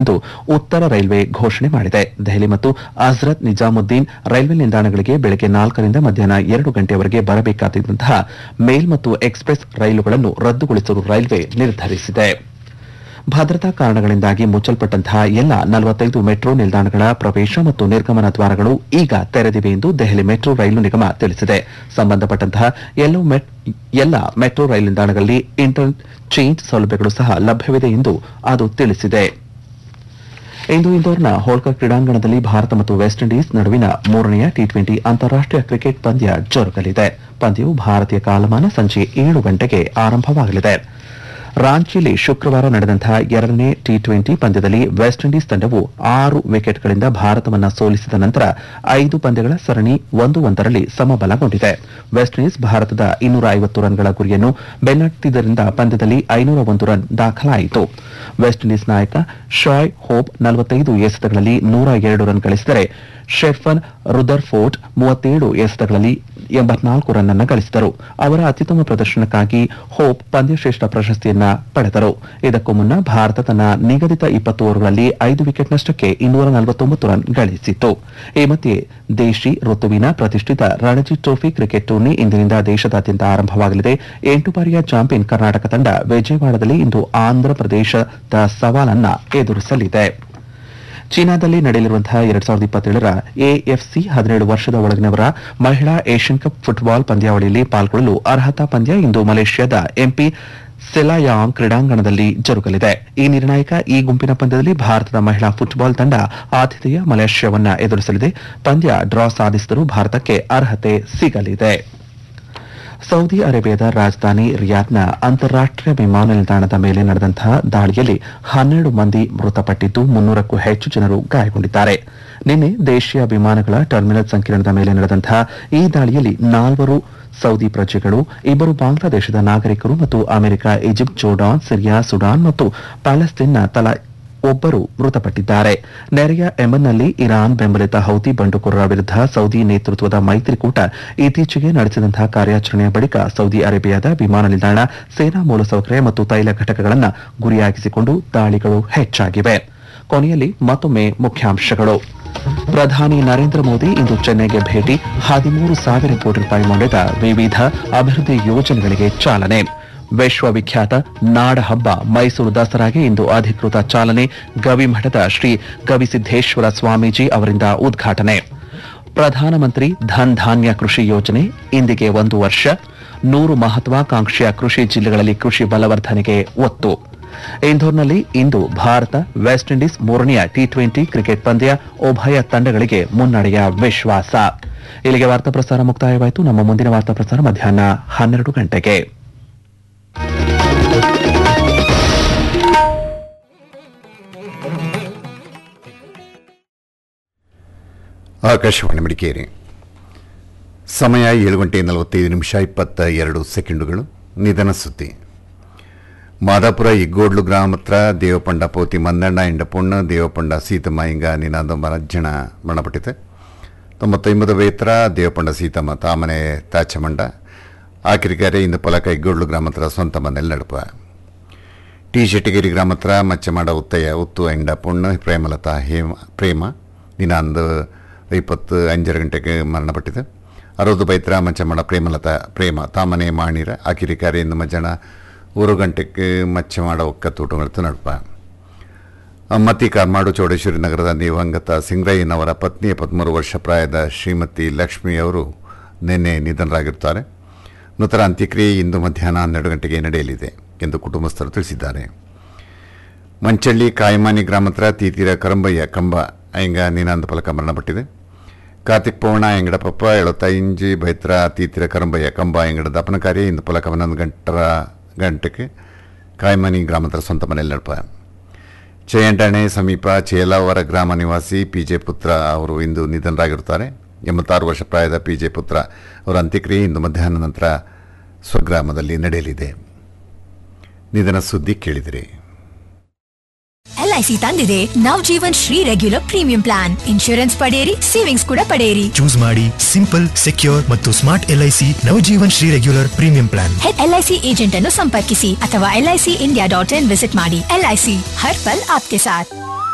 ಎಂದು ಉತ್ತರ ರೈಲ್ವೆ ಘೋಷಣೆ ಮಾಡಿದೆ ದೆಹಲಿ ಮತ್ತು ಹಜ್ರತ್ ನಿಜಾಮುದ್ದೀನ್ ರೈಲ್ವೆ ನಿಲ್ದಾಣಗಳಿಗೆ ಬೆಳಗ್ಗೆ ನಾಲ್ಕರಿಂದ ಮಧ್ಯಾಹ್ನ ಎರಡು ಗಂಟೆಯವರೆಗೆ ಬರಬೇಕಾದಂತಹ ಮೇಲ್ ಮತ್ತು ಎಕ್ಸ್ಪ್ರೆಸ್ ರೈಲುಗಳನ್ನು ರದ್ದುಗೊಳಿಸಲು ರೈಲ್ವೆ ನಿರ್ಧರಿಸಿದೆ ಭದ್ರತಾ ಕಾರಣಗಳಿಂದಾಗಿ ಮುಚ್ಚಲ್ಪಟ್ಟಂತಹ ಎಲ್ಲ ನಲವತ್ತೈದು ಮೆಟ್ರೋ ನಿಲ್ದಾಣಗಳ ಪ್ರವೇಶ ಮತ್ತು ನಿರ್ಗಮನ ದ್ವಾರಗಳು ಈಗ ತೆರೆದಿವೆ ಎಂದು ದೆಹಲಿ ಮೆಟ್ರೋ ರೈಲು ನಿಗಮ ತಿಳಿಸಿದೆ ಸಂಬಂಧಪಟ್ಟಂತಹ ಎಲ್ಲೋ ಮೆಟ್- ಎಲ್ಲ ಮೆಟ್ರೋ ರೈಲು ನಿಲ್ದಾಣಗಳಲ್ಲಿ ಇಂಟರ್ ಚೇಂಜ್ ಸೌಲಭ್ಯಗಳು ಸಹ ಲಭ್ಯವಿದೆ ಎಂದು ಅದು ತಿಳಿಸಿದೆ ಇಂದು ಇಂದೋರ್ನ ಹೋಳ್ಕರ್ ಕ್ರೀಡಾಂಗಣದಲ್ಲಿ ಭಾರತ ಮತ್ತು ವೆಸ್ಟ್ ಇಂಡೀಸ್ ನಡುವಿನ ಮೂರನೆಯ ಟಿ ಟ್ವೆಂಟಿ ಅಂತಾರಾಷ್ಟೀಯ ಕ್ರಿಕೆಟ್ ಪಂದ್ಯ ಜರುಗಲಿದೆ ಪಂದ್ಯವು ಭಾರತೀಯ ಕಾಲಮಾನ ಸಂಜೆ ಏಳು ಗಂಟೆಗೆ ಆರಂಭವಾಗಲಿದೆ ರಾಂಚಿಯಲ್ಲಿ ಶುಕ್ರವಾರ ನಡೆದಂತಹ ಎರಡನೇ ಟಿ ಟ್ವೆಂಟಿ ಪಂದ್ಯದಲ್ಲಿ ವೆಸ್ಟ್ ಇಂಡೀಸ್ ತಂಡವು ಆರು ವಿಕೆಟ್ಗಳಿಂದ ಭಾರತವನ್ನ ಸೋಲಿಸಿದ ನಂತರ ಐದು ಪಂದ್ಯಗಳ ಸರಣಿ ಒಂದು ಒಂದರಲ್ಲಿ ಸಮಬಲಗೊಂಡಿದೆ ವೆಸ್ಟ್ ಇಂಡೀಸ್ ಭಾರತದ ಇನ್ನೂರ ಐವತ್ತು ರನ್ಗಳ ಗುರಿಯನ್ನು ಬೆನ್ನಟ್ಟಿದ್ದರಿಂದ ಪಂದ್ಯದಲ್ಲಿ ಐನೂರ ಒಂದು ರನ್ ದಾಖಲಾಯಿತು ವೆಸ್ಟ್ ಇಂಡೀಸ್ ನಾಯಕ ಶಾಯ್ ಹೋಪ್ ನಲವತ್ತೈದು ಎಸೆತಗಳಲ್ಲಿ ನೂರ ಎರಡು ರನ್ ಗಳಿಸಿದರೆ ಶೆಫನ್ ರುದರ್ಫೋರ್ಡ್ ಮೂವತ್ತೇಳು ಎಸೆತಗಳಲ್ಲಿ ಎಂಬತ್ನಾಲ್ಕು ರನ್ ಅನ್ನು ಗಳಿಸಿದರು ಅವರ ಅತ್ಯುತ್ತಮ ಪ್ರದರ್ಶನಕ್ಕಾಗಿ ಹೋಪ್ ಪಂದ್ಯಶ್ರೇಷ್ಠ ಪ್ರಶಸ್ತಿಯನ್ನ ಪಡೆದರು ಇದಕ್ಕೂ ಮುನ್ನ ಭಾರತ ತನ್ನ ನಿಗದಿತ ಇಪ್ಪತ್ತು ಓವರ್ಗಳಲ್ಲಿ ಐದು ವಿಕೆಟ್ ನಷ್ಟಕ್ಕೆ ಇನ್ನೂರ ನಲವತ್ತೊಂಬತ್ತು ರನ್ ಗಳಿಸಿತ್ತು ಈ ಮಧ್ಯೆ ದೇಶಿ ಋತುವಿನ ಪ್ರತಿಷ್ಠಿತ ರಣಜಿ ಟ್ರೋಫಿ ಕ್ರಿಕೆಟ್ ಟೂರ್ನಿ ಇಂದಿನಿಂದ ದೇಶದಾದ್ಯಂತ ಆರಂಭವಾಗಲಿದೆ ಎಂಟು ಬಾರಿಯ ಚಾಂಪಿಯನ್ ಕರ್ನಾಟಕ ತಂಡ ವಿಜಯವಾಡದಲ್ಲಿ ಇಂದು ಆಂಧ್ರಪ್ರದೇಶದ ಸವಾಲನ್ನ ಎದುರಿಸಲಿದೆ ಚೀನಾದಲ್ಲಿ ನಡೆಯಲಿರುವಂತಹ ಎರಡ್ ಸಾವಿರದ ಇಪ್ಪತ್ತೇಳರ ಎಎಫ್ಸಿ ಹದಿನೇಳು ವರ್ಷದ ಒಳಗಿನವರ ಮಹಿಳಾ ಏಷ್ಯನ್ ಕಪ್ ಫುಟ್ಬಾಲ್ ಪಂದ್ಯಾವಳಿಯಲ್ಲಿ ಪಾಲ್ಗೊಳ್ಳಲು ಅರ್ಹತಾ ಪಂದ್ಯ ಇಂದು ಮಲೇಷ್ಯಾದ ಎಂಪಿ ಸೆಲಾಯಾಂಗ್ ಕ್ರೀಡಾಂಗಣದಲ್ಲಿ ಜರುಗಲಿದೆ ಈ ನಿರ್ಣಾಯಕ ಈ ಗುಂಪಿನ ಪಂದ್ಯದಲ್ಲಿ ಭಾರತದ ಮಹಿಳಾ ಫುಟ್ಬಾಲ್ ತಂಡ ಆತಿಥೇಯ ಮಲೇಷ್ಯಾವನ್ನ ಎದುರಿಸಲಿದೆ ಪಂದ್ಯ ಡ್ರಾ ಸಾಧಿಸಿದರೂ ಭಾರತಕ್ಕೆ ಅರ್ಹತೆ ಸಿಗಲಿದೆ ಸೌದಿ ಅರೇಬಿಯಾದ ರಾಜಧಾನಿ ರಿಯಾದ್ನ ಅಂತಾರಾಷ್ಟೀಯ ವಿಮಾನ ನಿಲ್ದಾಣದ ಮೇಲೆ ನಡೆದಂತಹ ದಾಳಿಯಲ್ಲಿ ಹನ್ನೆರಡು ಮಂದಿ ಮೃತಪಟ್ಟಿದ್ದು ಮುನ್ನೂರಕ್ಕೂ ಹೆಚ್ಚು ಜನರು ಗಾಯಗೊಂಡಿದ್ದಾರೆ ನಿನ್ನೆ ದೇಶೀಯ ವಿಮಾನಗಳ ಟರ್ಮಿನಲ್ ಸಂಕೀರ್ಣದ ಮೇಲೆ ನಡೆದಂತಹ ಈ ದಾಳಿಯಲ್ಲಿ ನಾಲ್ವರು ಸೌದಿ ಪ್ರಜೆಗಳು ಇಬ್ಬರು ಬಾಂಗ್ಲಾದೇಶದ ನಾಗರಿಕರು ಮತ್ತು America Egypt Jordan Syria Sudan ಮತ್ತು ಪ್ಯಾಲೆಸ್ತೇನ್ನ ತಲಾ ಒಬ್ಬರು ಮೃತಪಟ್ಟಿದ್ದಾರೆ ನೆರೆಯ ಯೆಮನ್ನಲ್ಲಿ ಇರಾನ್ ಬೆಂಬಲಿತ ಹೌತಿ ಬಂಡುಕೋರರ ವಿರುದ್ಧ ಸೌದಿ ನೇತೃತ್ವದ ಮೈತ್ರಿಕೂಟ ಇತ್ತೀಚೆಗೆ ನಡೆಸಿದಂತಹ ಕಾರ್ಯಾಚರಣೆಯ ಬಳಿಕ ಸೌದಿ ಅರೇಬಿಯಾದ ವಿಮಾನ ನಿಲ್ದಾಣ ಸೇನಾ ಮೂಲಸೌಕರ್ಯ ಮತ್ತು ತೈಲ ಘಟಕಗಳನ್ನು ಗುರಿಯಾಗಿಸಿಕೊಂಡು ದಾಳಿಗಳು ಹೆಚ್ಚಾಗಿವೆ ಕೊನೆಯಲ್ಲಿ ಮತ್ತೊಮ್ಮೆ ಮುಖ್ಯಾಂಶಗಳು ಪ್ರಧಾನಿ ನರೇಂದ್ರ ಮೋದಿ ಇಂದು ಚೆನ್ನೈಗೆ ಭೇಟಿ ಹದಿಮೂರು ಸಾವಿರ ಕೋಟಿ ರೂಪಾಯಿ ಮೌಲ್ಯದ ವಿವಿಧ ಅಭಿವೃದ್ಧಿ ಯೋಜನೆಗಳಿಗೆ ಚಾಲನೆ ವಿಶ್ವವಿಖ್ಯಾತ ನಾಡ ಹಬ್ಬ ಮೈಸೂರು ದಸರಾಗೆ ಇಂದು ಅಧಿಕೃತ ಚಾಲನೆ ಗವಿಮಠದ ಶ್ರೀ ಗವಿಸಿದ್ದೇಶ್ವರ ಸ್ವಾಮೀಜಿ ಅವರಿಂದ ಉದ್ಘಾಟನೆ ಪ್ರಧಾನಮಂತ್ರಿ ಧನ್ ಧಾನ್ಯ ಕೃಷಿ ಯೋಜನೆ ಇಂದಿಗೆ ಒಂದು ವರ್ಷ ನೂರು ಮಹತ್ವಾಕಾಂಕ್ಷೆಯ ಕೃಷಿ ಜಿಲ್ಲೆಗಳಲ್ಲಿ ಕೃಷಿ ಬಲವರ್ಧನೆಗೆ ಒತ್ತು ಇಂದೋರ್ನಲ್ಲಿ ಇಂದು ಭಾರತ ವೆಸ್ಟ್ ಇಂಡೀಸ್ ಮೂರನೆಯ ಟಿ ಟ್ವೆಂಟಿ ಕ್ರಿಕೆಟ್ ಪಂದ್ಯ ಉಭಯ ತಂಡಗಳಿಗೆ ಮುನ್ನಡೆಯ ವಿಶ್ವಾಸ ಇಲ್ಲಿಗೆ ವಾರ್ತಾ ಪ್ರಸಾರ ಮುಕ್ತಾಯವಾಯಿತು ನಮ್ಮ ಮುಂದಿನ ವಾರ್ತಾ ಪ್ರಸಾರ ಮಧ್ಯಾಹ್ನ ಹನ್ನೆರಡು ಗಂಟೆಗೆ ಆಕಾಶವಾಣಿ ಮಡಿಕೇರಿ ಸಮಯ ಏಳು ಗಂಟೆ ನಲವತ್ತೈದು ನಿಮಿಷ ಇಪ್ಪತ್ತ ಎರಡು ಸೆಕೆಂಡುಗಳು ನಿಧನ ಸುದ್ದಿ ಮಾದಾಪುರ ಇಗ್ಗೋಡ್ಲು ಗ್ರಾಮ ಹತ್ರ ದೇವಪಂಡ ಪೋತಿ ಮಂದಣ್ಣ ಎಂಡ ಪೊಣ್ಣ ದೇವಪಂಡ ಸೀತಮ್ಮ ಹಿಂಗ ನಿನಾದ ಮರಜ್ಜಣ ಮರಣಪಟ್ಟಿದೆ ತೊಂಬತ್ತೊಂಬತ್ತು ವೇತ್ರ ದೇವಪಂಡ ಸೀತಮ್ಮ ತಾಮನೆ ತಾಚಮಂಡ ಆಕಿರಿಗಾರೆ ಇಂದು ಪಲಕ ಇಗ್ಗೋಡ್ಲು ಗ್ರಾಮ ಹತ್ರ ಸ್ವಂತ ಮನೆಯಲ್ಲಿ ನಡುಪ ಟಿ ಶೆಟ್ಟಿಗೇರಿ ಗ್ರಾಮ ಹತ್ರ ಮಚ್ಚಮಾಡ ಉತ್ತಯ್ಯ ಉತ್ತು ಎಂಡ ಪೊಣ್ಣು ಪ್ರೇಮಲತಾ ಹೇಮ ಪ್ರೇಮ ದಿನಾಂದು ಇಪ್ಪತ್ತು ಅಂಜರ ಗಂಟೆಗೆ ಮರಣಪಟ್ಟಿದೆ ಅರವತ್ತು ಬೈತ್ರ ಮಚ್ಚಮಾಡ ಪ್ರೇಮಲತಾ ಪ್ರೇಮ ತಾಮನೆ ಮಾಣಿರ ಆಕಿರಿಕಾರೆಯಿಂದ ಮಜ್ಜನ ಊರು ಗಂಟೆಗೆ ಮಚ್ಚಮಾಡ ಒಕ್ಕತ್ತೂಟಗಳು ನಡುಪ ಮತ್ತಿ ಕಾರ್ಮಾಡು ಚೌಡೇಶ್ವರಿ ನಗರದ ದಿವಂಗತ ಸಿಂಗ್ರಯ್ಯನವರ ಪತ್ನಿ ಎಪ್ಪತ್ಮೂರು ವರ್ಷ ಪ್ರಾಯದ ಶ್ರೀಮತಿ ಲಕ್ಷ್ಮಿ ಅವರು ನಿನ್ನೆ ನಿಧನರಾಗಿರುತ್ತಾರೆ ನೂತನ ಅಂತ್ಯಕ್ರಿಯೆ ಇಂದು ಮಧ್ಯಾಹ್ನ ಹನ್ನೆರಡು ಗಂಟೆಗೆ ನಡೆಯಲಿದೆ ಎಂದು ಕುಟುಂಬಸ್ಥರು ತಿಳಿಸಿದ್ದಾರೆ ಮಂಚಳ್ಳಿ ಕಾಯಮಾನಿ ಗ್ರಾಮ ಹತ್ರ ತೀತೀರ ಕರಂಬಯ್ಯ ಕಂಬ ಅಯ್ಯಂಗ ನೀನಾಂದ ಫಲಕ ಮರಣಪಟ್ಟಿದೆ ಕಾರ್ತಿಕ್ ಪೌರ್ಣ ಎಂಗಡ ಪಪ್ಪ ಎಳತ್ತೈಂಜಿ ಬೈತ್ರ ತೀತಿರ ಕರಂಬಯ್ಯ ಕಂಬ ಎಂಗಡ ದಪನ ಕಾರ್ಯ ಇಂದು ಫಲಕ ಹನ್ನೊಂದು ಗಂಟರ ಗಂಟೆಗೆ ಕಾಯಮಾನಿ ಗ್ರಾಮ ಹತ್ರ ಸ್ವಂತ ಮನೆಯಲ್ಲಿ ನಡಪ ಚೇಯಂಡಾಣೆ ಸಮೀಪ ಚೇಲಾವರ ಗ್ರಾಮ ನಿವಾಸಿ ಪಿ ಜೆ ಪುತ್ರ ಅವರು ಇಂದು ನಿಧನರಾಗಿರುತ್ತಾರೆ ಎಂಬತ್ತಾರು ವರ್ಷ ಪ್ರಾಯದ ಪಿ ಜೆ ಪುತ್ರ ಅವರ ಅಂತ್ಯಕ್ರಿಯೆ ಇಂದು ಮಧ್ಯಾಹ್ನ ನಂತರ ಸ್ವಗ್ರಾಮದಲ್ಲಿ ನಡೆಯಲಿದೆ ನಿಧನ ಸುದ್ದಿ ಕೇಳಿದಿರಿ ಎಲ್ಐಸಿ ತಂದಿದೆ Nav Jeevan Shree regular premium plan insurance ಪಡೆಯಿರಿ ಸೇವಿಂಗ್ಸ್ ಕೂಡ ಪಡೆಯಿರಿ ಚೂಸ್ ಮಾಡಿ ಸಿಂಪಲ್ ಸೆಕ್ಯೂರ್ ಮತ್ತು smart LIC Navjeevan Shree regular premium plan LIC agent ಅನ್ನು ಸಂಪರ್ಕಿಸಿ ಅಥವಾ LIC India dot in visit ಮಾಡಿ ಎಲ್ಐಸಿ ಹರ್ ಪಲ್ ಆಪ್ಕೆ ಸಾಥ್